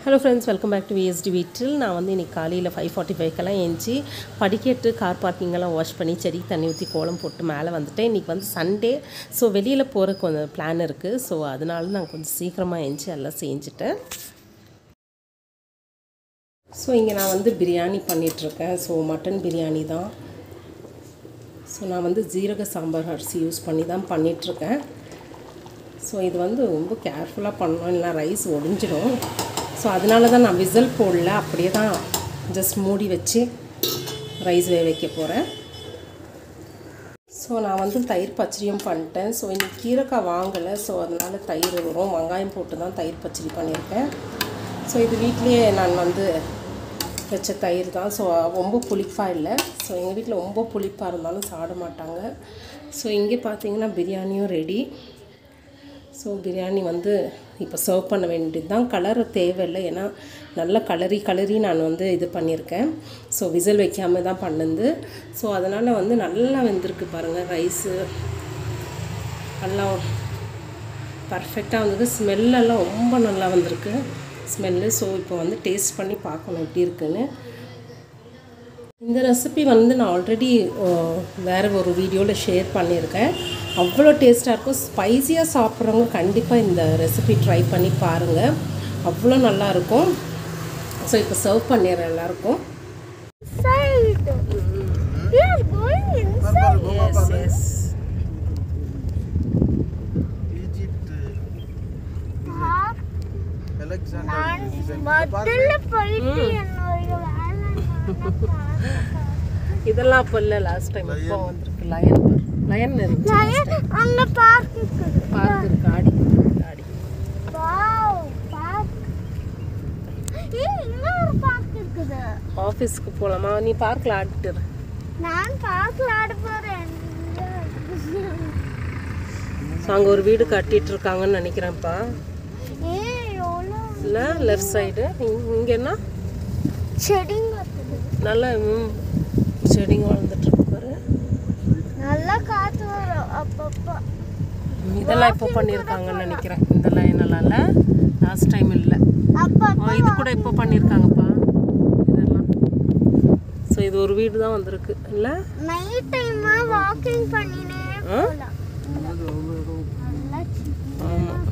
Hello friends welcome back to VST வீட்டில் நான் வந்து இன்றைக்கி காலையில் ஃபைவ் ஃபார்ட்டி ஃபைவ்க்கெல்லாம் ஏஞ்சி படிக்கட்டு கார் பார்க்கிங்கெல்லாம் வாஷ் பண்ணி செடி தண்ணி ஊற்றி கோலம் போட்டு மேலே வந்துட்டேன் இன்றைக்கி வந்து சண்டே ஸோ வெளியில் போகிற கொஞ்சம் பிளான் இருக்குது ஸோ அதனால நான் கொஞ்சம் சீக்கிரமாக ஏஞ்சி எல்லாம் செஞ்சுட்டேன் ஸோ இங்கே நான் வந்து பிரியாணி பண்ணிகிட்ருக்கேன் ஸோ மட்டன் பிரியாணி தான் ஸோ நான் வந்து ஜீரக சாம்பார் அரிசி யூஸ் பண்ணி தான் பண்ணிகிட்ருக்கேன் ஸோ இது வந்து ரொம்ப கேர்ஃபுல்லாக பண்ணணும் இல்லை ரைஸ் ஒடிஞ்சிடும் ஸோ அதனால தான் நான் விசில் போடல அப்படியே தான் ஜஸ்ட் மூடி வச்சு ரைஸ் வேக வைக்க போகிறேன் ஸோ நான் வந்து தயிர் பச்சடியும் பண்ணிட்டேன் ஸோ இன்னைக்கு கீரைக்காய் வாங்கலை ஸோ அதனால் தயிர் வரும் வெங்காயம் போட்டு தான் தயிர் பச்சடி பண்ணியிருக்கேன் ஸோ இது வீட்லேயே நான் வந்து வச்ச தயிர் தான் ஸோ ரொம்ப புளிப்பாக இல்லை ஸோ எங்கள் வீட்டில் ரொம்ப புளிப்பாக இருந்தாலும் சாப்பிட மாட்டாங்க ஸோ இங்கே பார்த்தீங்கன்னா பிரியாணியும் ரெடி ஸோ பிரியாணி வந்து இப்போ சர்வ் பண்ண வேண்டியது தான் கலர் தேவையில்லை ஏன்னா நல்ல கலரி கலரி நான் வந்து இது பண்ணியிருக்கேன் ஸோ விசில் வைக்காமல் தான் பண்ணது ஸோ அதனால் வந்து நல்லா வெந்திருக்கு பாருங்கள் ரைஸு நல்லா பர்ஃபெக்டாக வந்தது ஸ்மெல்லெல்லாம் ரொம்ப நல்லா வந்திருக்கு ஸ்மெல்லு ஸோ இப்போ வந்து டேஸ்ட் பண்ணி பார்க்கணும் எப்படி இருக்குன்னு இந்த ரெசிபி வந்து நான் ஆல்ரெடி வேறு ஒரு வீடியோவில் ஷேர் பண்ணியிருக்கேன் அவ்வளோ டேஸ்ட்டாக இருக்கும் ஸ்பைஸியாக சாப்பிட்றவங்க கண்டிப்பாக இந்த ரெசிபி ட்ரை பண்ணி பாருங்கள் அவ்வளோ நல்லாயிருக்கும் ஸோ இப்போ சர்வ் பண்ணிடுறேன் எல்லாருக்கும் Inside. We are going inside. Yes yes Egypt, Park Alexander. and முதல்ல போயிட்டு என்னோட வேலை இதெல்லாம் அப்போ இல்லை லாஸ்ட் டைம் இப்போ வந்திருக்கு லயன் லயன் இருந்துச்சு அங்க பார்க் இருக்குது பார்க் இருக்கு ஆடி ஆடி வாவ் பார்க் ஏய் இங்க ஒரு பார்க் இருக்குது ஆஃபீஸ்க்கு போகலாமா நீ பார்க்கில் ஆடிட்டு இரு. நான் பார்க்ல ஆட போறேன் ஸோ அங்கே ஒரு வீடு கட்டிட்டு இருக்காங்கன்னு நினைக்கிறேன்ப்பா ஏய் எவ்வளோ இல்லை லெஃப்ட் சைடு இங்கே என்ன செடிங்க இருக்குது நல்ல ம், செடிங்க வளர்ந்துட்டுருக்கு பாரு நல்லா காத்து வரும் அப்பப்போ இதெல்லாம் இப்போ பண்ணியிருக்காங்கன்னு நினைக்கிறேன் இந்த லைனெல்லாம் இல்லை லாஸ்ட் டைம் இல்லை அப்பப்போ ஆ, இது கூட இப்போ பண்ணியிருக்காங்கப்பா இதெல்லாம் ஸோ இது ஒரு வீடு தான் வந்திருக்கு இல்லை நைட் டைம் வாக்கிங் பண்ணினே போகலாம் நல்லா ஆமாம்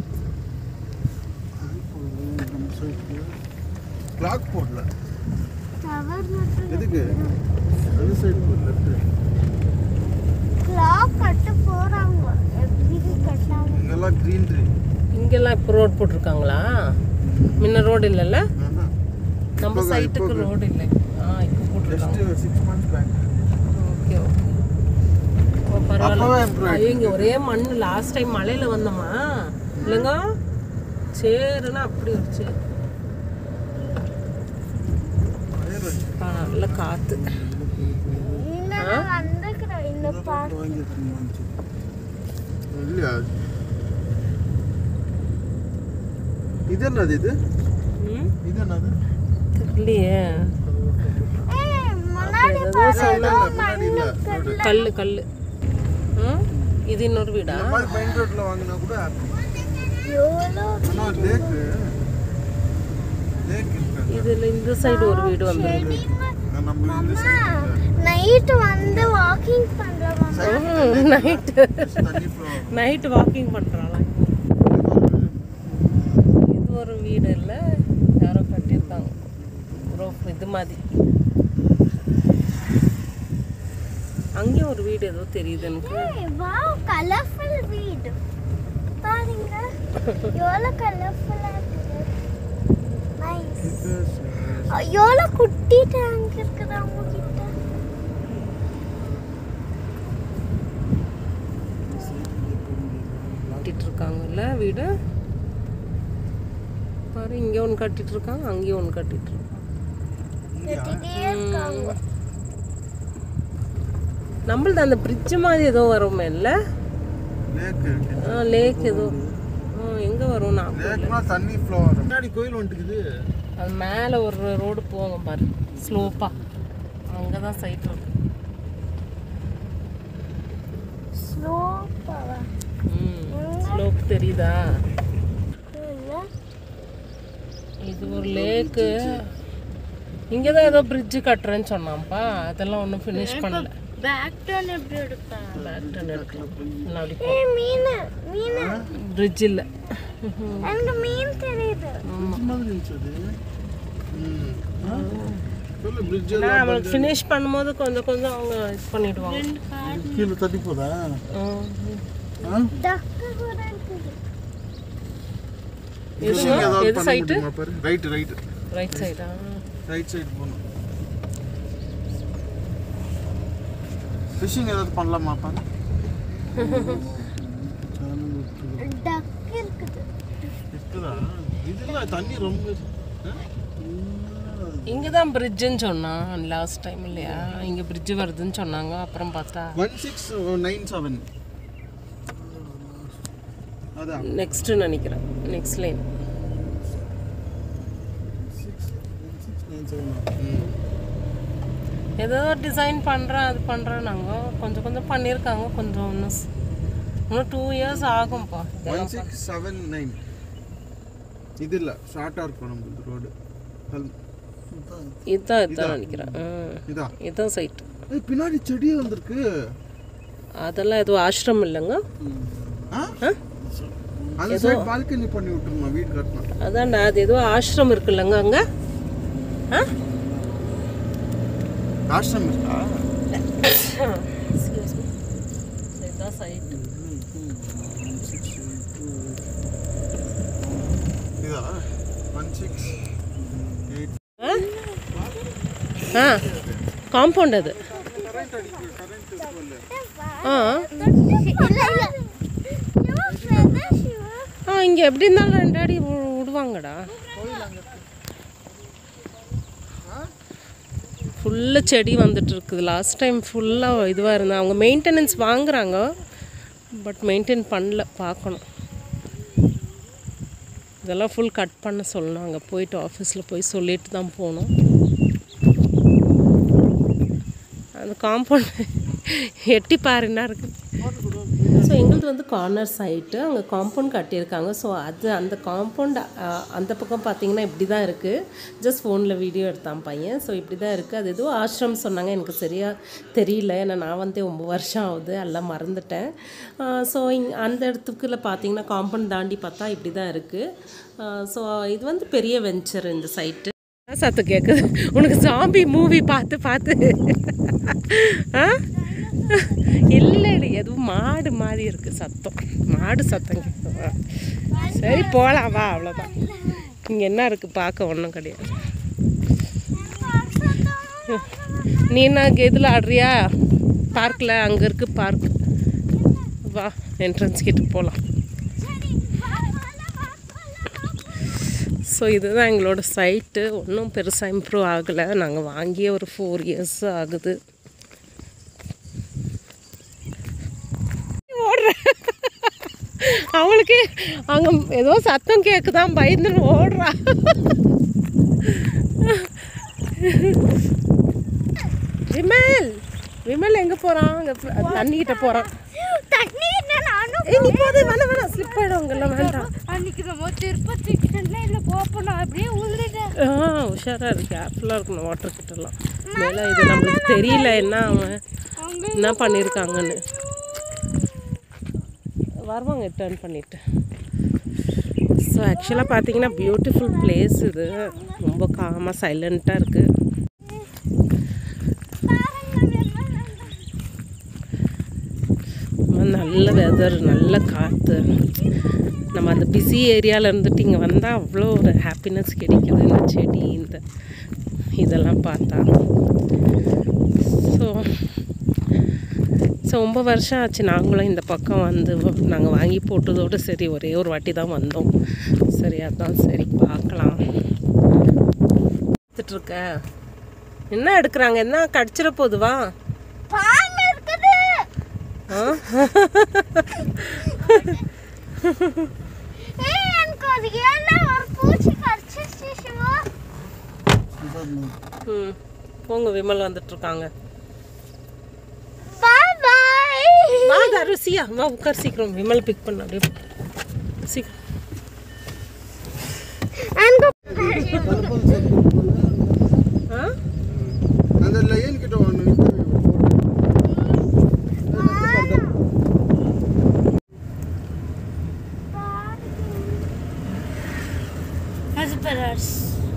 கிளாக் போடல டவர் மட்டும் எதுக்கு அது சைடு போடல கிளாக் கட்ட போறாங்க எப்படி கட்டாங்க இங்கெல்லாம் க்ரீன்ரி இங்கெல்லாம் இப்போ ரோடு போட்டிருக்காங்களா முன்ன ரோடு இல்லைல்ல நம்ம இப்போதான், சைட்டுக்கு இப்போதான். ரோடு இல்லை ஆ இப்போ போட்டிருக்காங்க just six months back okay okay oh அப்பவே பரவாயில்ல improve ஐயோ இங்கே ஒரே மண் லாஸ்ட் டைம் மழையில் வந்தோமா இல்லைங்க சேருன்னா அப்படி ஒரு சேரு ஆ, நல்ல காற்று நான் வந்துக்கிறேன் இந்த பார்க் இல்லையா இது என்னது இது ம் இது என்னது தெரியலையே ஏய் முன்னாடி ஏதோ பாரு இல்ல, முன்னாடி இல்ல ரோடு கல் கல் ம் இது இன்னொரு வீடா இந்த மாதிரி மெயின் ரோட்ல வாங்கினா கூட எவ்வளோ ஆனா லேக் லேக் இருக்கு இதில் இந்த சைடு ஒரு வீடு வந்துருக்கு நம்ம இந்த சைடு நைட் வந்து வாக்கிங் பண்றவங்க நைட்டு தண்ணி flow ஆகும். நைட்டு வாக்கிங் பண்ணுறாளாம் இது ஒரு வீடு இல்லை யாரோ கட்டியிருக்காங்க ஒரு இது மாதிரி அங்கேயும் ஒரு வீடு ஏதோ தெரியுது எனக்கு ஏய் வாவ் கலர்ஃபுல் வீடு பாருங்க எவ்வளோ கலர்ஃபுல்லா இருக்குது நைஸ் எவ்வளோ குட்டி டேங்க் இருக்குது அவங்க கிட்ட கட்டிட்டு இருக்காங்கல்ல வீடு பாரு இங்கே ஒன்று கட்டிட்டு இருக்காங்க அங்கேயும் ஒன்று கட்டிட்டு இருக்காங்க கட்டிட்டே இருக்காங்க நம்மளது அந்த பிரிட்ஜ் மாதிரி ஏதோ வருமே இல்லை லேக் இருக்கு லேக் ஏதோ எங்கே வரும் நான் லேக்னா தண்ணி ஃப்ளோ ஆகும் முன்னாடி கோயில் வந்துட்டுக்குது அது மேலே ஒரு ரோடு போங்க பாரு ஸ்லோப்பாக அங்கே தான் சைட் இருக்கு ஸ்லோப்பாவா ம் ஸ்லோப் தெரியுதா இது ஒரு லேக்கு இங்கே தான் ஏதோ பிரிட்ஜு கட்டுறேன்னு சொன்னான்ப்பா அதெல்லாம் ஒன்றும் ஃபினிஷ் பண்ணல பேக் டர்ன் எப்படி எடுப்பேன் பேக் டர்ன் எடுக்கலாம் இல்லை அப்படி ஏய் மீன் மீன் பிரிட்ஜ் இல்லை எனக்கு மீன் தெரியுது bridge மாதிரி இருந்துச்சு அது. ம். ஆ? சொல்லு, bridge நான் எல்லாம் அவளுக்கு ஃபினிஷ் பண்ணும்போது கொஞ்சம் கொஞ்சம் அவங்க இது பண்ணிடுவாங்க கீழே தட்டி போதா ம். ஆ? டக்கு கூட இருக்குது Fishing ஏதாவது எது பண்ண side? முடியுமா பாரு. Right, right. ரைட் சைடா Right side போகணும். Fishing ஏதாவது பண்ணலாமா பாரு டக்கு இருக்குது இருக்குதா இதுல தண்ணி ரொம்ப ஆ? இங்கே தான் பிரிட்ஜுன்னு சொன்னான் லாஸ்ட் டைம் இல்லையா இங்கே பிரிட்ஜ் வருதுன்னு சொன்னாங்க அப்புறம் பார்த்தா ஒன் சிக்ஸ் நைன் செவன் அதான் நெக்ஸ்ட்டு நினைக்கிறேன் நெக்ஸ்ட் லைன் ஏதோ டிசைன் பண்ணுறேன் அது பண்ணுறேன் நாங்கள் கொஞ்சம் கொஞ்சம் பண்ணியிருக்காங்க கொஞ்சம் இன்னும் ஸ்- இன்னும் டூ இயர்ஸ் ஆகும்ப்பா ஒன் சிக்ஸ் செவன் நைன் இது இல்லை ஷார்ட்டாக இருக்கும் நம்மளுக்கு ரோடு இதுதான் இதுதான் நினைக்கிறேன் ம் இதா இதுதான் சைட் ஏய், பின்னாடி செடியே வந்திருக்கு அதெல்லாம் எதுவும் ஆசிரமம் இல்லைங்க ஆ ஆ? அந்த சைடு பால்கனி பண்ணி விட்டுருமா வீடு கட்டணும் அதான்டா அது ஏதோ ஆசிரமம் இருக்குல்லங்க அங்கே ஆ ஆசிரம் இருக்கா இதுதான் சைட் இதா ஒன் சிக்ஸ் எயிட் ஆ காம்பவுண்ட் அது கரண்ட் அடிக்கு கரண்ட் இருக்கும்ல ஆ இல்ல இல்ல feather சிவா ஆ இங்கே எப்படி இருந்தாலும் ரெண்டு அடி வி- விடுவாங்கடா ஃபுல்லாக செடி வந்துட்டு இருக்குது லாஸ்ட் டைம் ஃபுல்லாக இதுவாக இருந்தா அவங்க மெயின்டெனன்ஸ் வாங்குறாங்க பட் மெயின்டைன் பண்ணல பார்க்கணும் இதெல்லாம் ஃபுல் கட் பண்ண சொல்லணும் அங்கே போயிட்டு ஆஃபீஸில் போய் சொல்லிட்டு தான் போகணும் அந்த காம்பவுண்ட் எட்டி பாருன்னா இருக்குது ஸோ எங்களுது வந்து கார்னர் சைட்டு அங்கே காம்பவுண்ட் கட்டியிருக்காங்க ஸோ அது அந்த காம்பவுண்ட் அந்த பக்கம் பார்த்தீங்கன்னா இப்படி தான் இருக்குது ஜஸ்ட் ஃபோனில் வீடியோ எடுத்தான் பையன் ஸோ இப்படி தான் இருக்குது அது ஏதோ ஆசிரம் சொன்னாங்க எனக்கு சரியாக தெரியல ஏன்னா நான் வந்து ஒம்பது வருஷம் ஆகுது எல்லாம் மறந்துட்டேன் ஸோ இங் அந்த இடத்துக்குள்ள பார்த்தீங்கன்னா காம்பவுண்ட் தாண்டி பார்த்தா இப்படி தான் இருக்குது ஸோ இது வந்து பெரிய வெஞ்சர் இந்த சைட்டு சத்தம் கேட்குது உனக்கு ஜாம்பி மூவி பார்த்து பார்த்து ஆ இல்லைடி எதுவும் மாடு மாதிரி இருக்கு சத்தம் மாடு சத்தம் கேட்குது சரி போகலாம் வா அவ்வளோதான் இங்கே என்ன இருக்குது பார்க்க ஒன்றும் கிடையாது நீ என்ன இதில் ஆடுறியா பார்க்கில் அங்கே இருக்கு பார்க் வா என்ட்ரன்ஸ் கிட்ட போகலாம் ஸோ இதுதான் எங்களோட சைட்டு ஒன்றும் பெருசாக இம்ப்ரூவ் ஆகலை நாங்கள் வாங்கியே ஒரு ஃபோர் இயர்ஸ் ஆகுது ஓடுறேன் அவளுக்கு அங்கே ஏதோ சத்தம் கேட்குதான் பயந்துன்னு ஓடுறா விமல் விமல் எங்கே போகிறான் அங்கே தண்ணிக்கிட்ட போகிறான் தண்ணி என்ன நானும் ஏய் நீ போதே வேணாம் வேணாம் ஸ்லிப் ஆகிடும் அங்கெல்லாம் வேண்டாம் அன்னைக்கு நம்ம திருப்பதி சென்னையில் போப்போம் அப்படியே உழுதுட்டேன் ஆ உஷாராக இருக்கு கேர்ஃபுல்லாக இருக்கணும் வாட்டர் கிட்டலாம் மேலே இது நம்மளுக்கு தெரியல என்ன அவன் என்ன பண்ணியிருக்காங்கன்னு வருவாங்க டர்ன் பண்ணிட்டு ஸோ ஆக்சுவலாக பார்த்தீங்கன்னா பியூட்டிஃபுல் பிளேஸ் இது ரொம்ப காமாக சைலண்ட்டாக இருக்குது நல்ல வெதர் நல்ல காற்று நம்ம அந்த பிஸி ஏரியாவில் இருந்துட்டு இங்கே வந்தால் அவ்வளோ ஒரு ஹாப்பினஸ் கிடைக்குது இந்த செடி இந்த இதெல்லாம் பார்த்தா ஸோ ஸோ ரொம்ப வருஷம் ஆச்சு நாங்களும் இந்த பக்கம் வந்து நாங்கள் வாங்கி போட்டதோடு சரி ஒரே ஒரு வாட்டி தான் வந்தோம் சரி அதான் சரி பார்க்கலாம் எடுத்துட்ருக்க என்ன எடுக்கிறாங்க என்ன கடிச்சிட போதுவா பாம்பு இருக்குது ஆ ஏய் எனக்கு அது ஏன்னா ஒரு பூச்சி கடிச்சிருச்சு சிவா ம் போங்க விமல் வந்துட்டுருக்காங்க பாய் பாய் வா தருசியா வா உட்கார் சீக்கிரம் விமல் பிக் பண்ண அப்படியே சீக்கிரம் எனக்கு மதுபராஸ்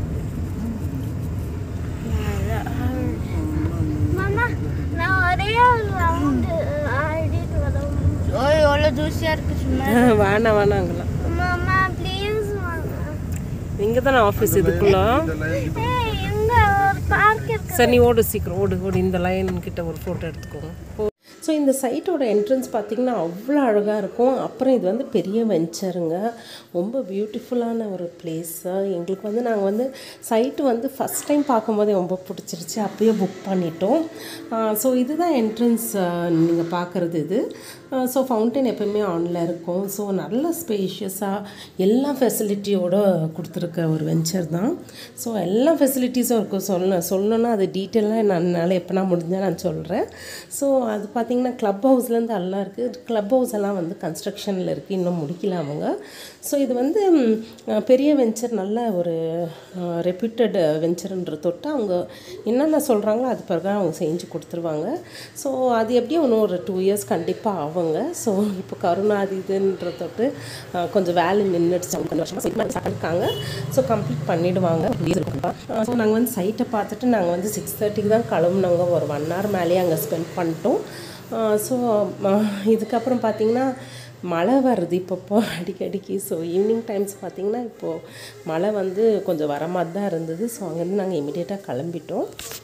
மாமா நான் ஒரே ஒரு ரவுண்டு ஆடிட்டு வரேன் ஓ எவ்வளோ தூசியாக இருக்கு சும்மா வேணாம் வேணாங்களாம் மாமா ப்ளீஸ் மாமா இங்கே தானே ஆஃபீஸ் இதுக்குள்ள இந்த லைன் ஏய் இங்க ஒரு பார்க் இருக்கு சரி நீ ஓடு சீக்கிரம் ஓடு ஓடு இந்த லைன் கிட்ட ஒரு ஃபோட்டோ எடுத்துக்கோங்க ஸோ இந்த சைட்டோட என்ட்ரன்ஸ் பார்த்திங்கன்னா அவ்வளோ அழகாக இருக்கும் அப்புறம் இது வந்து பெரிய வெஞ்சருங்க ரொம்ப பியூட்டிஃபுல்லான ஒரு பிளேஸு எங்களுக்கு வந்து நாங்கள் வந்து சைட்டு வந்து ஃபஸ்ட் டைம் பார்க்கும்போதே ரொம்ப பிடிச்சிருச்சு அப்பயே புக் பண்ணிட்டோம் ஸோ இதுதான் என்ட்ரன்ஸ் நீங்கள் பார்க்குறது இது ஸோ ஃபவுண்டைன் எப்போயுமே ஆனில் இருக்கும் ஸோ நல்ல ஸ்பேஷியஸாக எல்லா ஃபெசிலிட்டியோட கொடுத்துருக்க ஒரு வெஞ்சர் தான் ஸோ எல்லா ஃபெசிலிட்டிஸும் இருக்கும் சொல்ல சொல்லணுன்னா அது டீட்டெயிலாக நான் என்னால் எப்போனா முடிஞ்சால் நான் சொல்கிறேன் ஸோ அது பார்த்திங்கன்னா க்ளப் ஹவுஸ்லேருந்து எல்லாம் இருக்குது க்ளப் ஹவுஸ் எல்லாம் வந்து கன்ஸ்ட்ரக்ஷனில் இருக்குது இன்னும் முடிக்கல அவங்க ஸோ இது வந்து ம், அஹ், பெரிய வெஞ்சர் நல்ல ஒரு ரெப்யூட்டட் வெஞ்சர்ன்ற தொட்டு அவங்க என்னென்ன சொல்கிறாங்களோ அது பிறகு அவங்க செஞ்சு கொடுத்துருவாங்க ஸோ அது எப்படியும் இன்னும் ஒரு டூ இயர்ஸ் கண்டிப்பாக ஆகுங்க ஸோ இப்போ கருணா அது இதுன்ற தொட்டு அஹ், கொஞ்சம் வேலை நின்றுடுச்சு அவங்க கொஞ்சம் வருஷமாக செட் பண்ணி இருக்காங்க ஸோ கம்ப்ளீட் பண்ணிவிடுவாங்க ஸோ நாங்கள் வந்து சைட்டை பார்த்துட்டு நாங்கள் வந்து சிக்ஸ் தேர்ட்டிக்கு தான் கிளம்புனாங்க ஒரு ஒன் ஹவர் மேலேயே அங்கே ஸ்பெண்ட் பண்ணிட்டோம் ஸோ இதுக்கப்புறம் பார்த்தீங்கன்னா மழை வருது இப்பப்போ அடிக்கடிக்கு ஸோ ஈவினிங் டைம்ஸ் பார்த்தீங்கன்னா இப்போது மழை வந்து கொஞ்சம் வர மாதிரி தான் இருந்தது ஸோ அங்கேருந்து நாங்கள் இமிடியேட்டாக கிளம்பிட்டோம்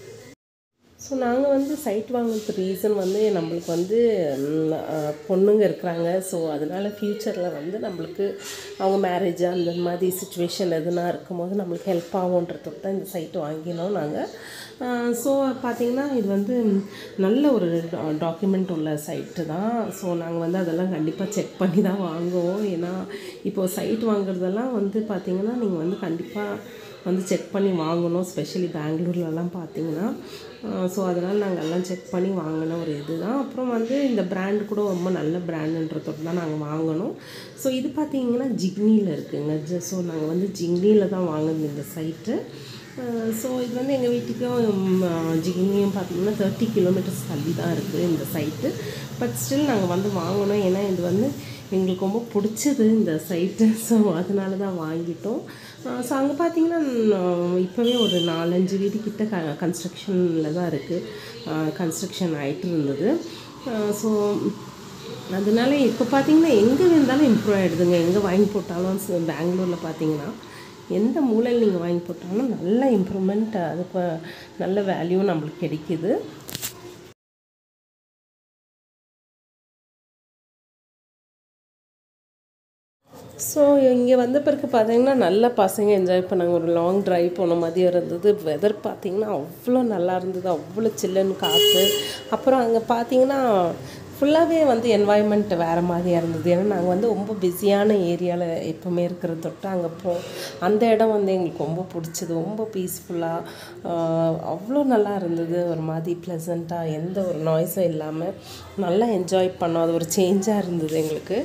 ஸோ நாங்கள் வந்து சைட் வாங்கினதுக்கு ரீசன் வந்து நம்மளுக்கு வந்து ம், அஹ், பொண்ணுங்க இருக்கிறாங்க ஸோ அதனால் ஃப்யூச்சரில் வந்து நம்மளுக்கு அவங்க மேரேஜ் அந்த மாதிரி சுச்சுவேஷன் எதுனா இருக்கும்போது நம்மளுக்கு ஹெல்ப் ஆகுன்றதுக்கு தான் இந்த சைட்டு வாங்கினோம் நாங்கள் ஸோ பார்த்தீங்கன்னா இது வந்து நல்ல ஒரு டாக்குமெண்ட் உள்ள சைட்டு தான் ஸோ நாங்கள் வந்து அதெல்லாம் கண்டிப்பாக செக் பண்ணி தான் வாங்குவோம் ஏன்னா இப்போது சைட் வாங்குறதெல்லாம் வந்து பார்த்திங்கன்னா நீங்கள் வந்து கண்டிப்பாக வந்து செக் பண்ணி வாங்கணும் ஸ்பெஷலி பெங்களூர்லலாம் பார்த்தீங்கன்னா ஸோ அதனால் நாங்கள் எல்லாம் செக் பண்ணி வாங்கின ஒரு இது தான் அப்புறம் வந்து இந்த பிராண்ட் கூட ரொம்ப நல்ல பிராண்டுன்றதோடு தான் நாங்கள் வாங்கினோம் ஸோ இது பார்த்தீங்கன்னா ஜிக்னியில் இருக்குங்க ஸோ நாங்கள் வந்து ஜிக்னியில் தான் வாங்கினது இந்த சைட்டு ஸோ இது வந்து எங்கள் வீட்டுக்கும் ஜிகினியும் பார்த்தீங்கன்னா தேர்ட்டி கிலோமீட்டர்ஸ் தள்ளி தான் இருக்குது இந்த சைட்டு பட் ஸ்டில் நாங்கள் வந்து வாங்கினோம் ஏன்னா இது வந்து எங்களுக்கு ரொம்ப பிடிச்சது இந்த சைட்டு ஸோ அதனால தான் வாங்கிட்டோம் ஸோ அங்கே பார்த்தீங்கன்னா ம், இப்போவே ஒரு நாலஞ்சு வீடு கிட்ட க கன்ஸ்ட்ரக்ஷனில் தான் இருக்குது கன்ஸ்ட்ரக்ஷன் ஆகிட்டு இருந்தது ஸோ அதனால இப்போ பார்த்தீங்கன்னா எங்கே இருந்தாலும் இம்ப்ரூவ் ஆகிடுதுங்க எங்கே வாங்கி போட்டாலும் ச- பெங்களூரில் பார்த்தீங்கன்னா எந்த மூலையில் நீங்கள் வாங்கி போட்டாலும் நல்ல இம்ப்ரூவ்மெண்ட் அதுக்கு நல்ல வேல்யூ நம்மளுக்கு கிடைக்குது ஸோ இங்கே வந்த பிறகு பார்த்தீங்கன்னா நல்ல பசங்க என்ஜாய் பண்ணாங்க ஒரு லாங் டிரைவ் போன மாதிரி இருந்தது வெதர் பார்த்தீங்கன்னா அவ்வளோ நல்லா இருந்தது அவ்வளோ சில்லுன்னு காற்று அப்புறம் அங்கே பார்த்தீங்கன்னா ஃபுல்லாகவே வந்து என்வாயன்மெண்ட் வேறு மாதிரியாக இருந்தது ஏன்னா நாங்கள் வந்து ரொம்ப பிஸியான ஏரியாவில் எப்போவுமே இருக்கிற தொட்டு அங்கே போ அந்த இடம் வந்து எங்களுக்கு ரொம்ப பிடிச்சது ரொம்ப பீஸ்ஃபுல்லாக அவ்வளோ நல்லா இருந்தது ஒரு மாதிரி ப்ளசண்ட்டாக எந்த ஒரு நாய்ஸும் இல்லாமல் நல்லா என்ஜாய் பண்ணோம் அது ஒரு சேஞ்சாக இருந்தது எங்களுக்கு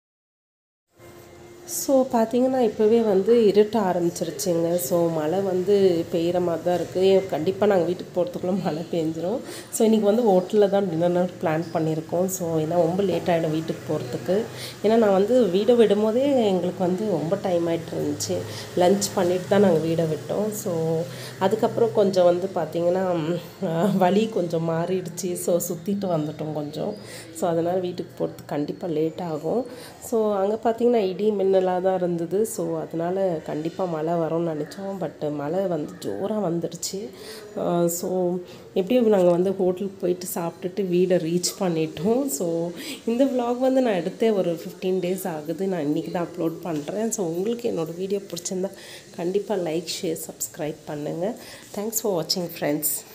ஸோ பார்த்தீங்கன்னா இப்போவே வந்து இருட்ட ஆரம்பிச்சிருச்சுங்க ஸோ மழை வந்து பெய்கிற மாதிரி தான் இருக்குது கண்டிப்பாக நாங்கள் வீட்டுக்கு போகிறதுக்குள்ளே மழை பெஞ்சிரும் ஸோ இன்றைக்கி வந்து ஹோட்டலில் தான் டின்னர் பிளான் பண்ணியிருக்கோம் ஸோ ஏன்னா ரொம்ப லேட் ஆகிடும் வீட்டுக்கு போகிறதுக்கு ஏன்னா நான் வந்து வீடை விடும்போதே எங்களுக்கு வந்து ரொம்ப டைம் ஆகிட்டு இருந்துச்சு லஞ்ச் பண்ணிட்டு தான் நாங்கள் வீடை விட்டோம் ஸோ அதுக்கப்புறம் கொஞ்சம் வந்து பார்த்திங்கன்னா ம், வழி கொஞ்சம் மாறிடுச்சு ஸோ சுற்றிட்டு வந்துட்டோம் கொஞ்சம் ஸோ அதனால் வீட்டுக்கு போகிறதுக்கு கண்டிப்பாக லேட் ஆகும் ஸோ அங்கே பார்த்தீங்கன்னா இடி மின்னலாக தான் இருந்தது ஸோ அதனால் கண்டிப்பாக மழை வரும்னு நினச்சோம் பட் மழை வந்து ஜோராக வந்துடுச்சு ஸோ எப்படியும் நாங்கள் வந்து ஹோட்டலுக்கு போயிட்டு சாப்பிட்டுட்டு வீடை ரீச் பண்ணிட்டோம் ஸோ இந்த vlog வந்து நான் எடுத்தே ஒரு ஃபிஃப்டீன் டேஸ் ஆகுது நான் இன்றைக்கி தான் அப்லோட் பண்ணுறேன் ஸோ உங்களுக்கு என்னோடய வீடியோ பிடிச்சிருந்தா கண்டிப்பாக லைக் ஷேர் சப்ஸ்கிரைப் பண்ணுங்கள் தேங்க்ஸ் ஃபார் வாட்சிங் ஃப்ரெண்ட்ஸ்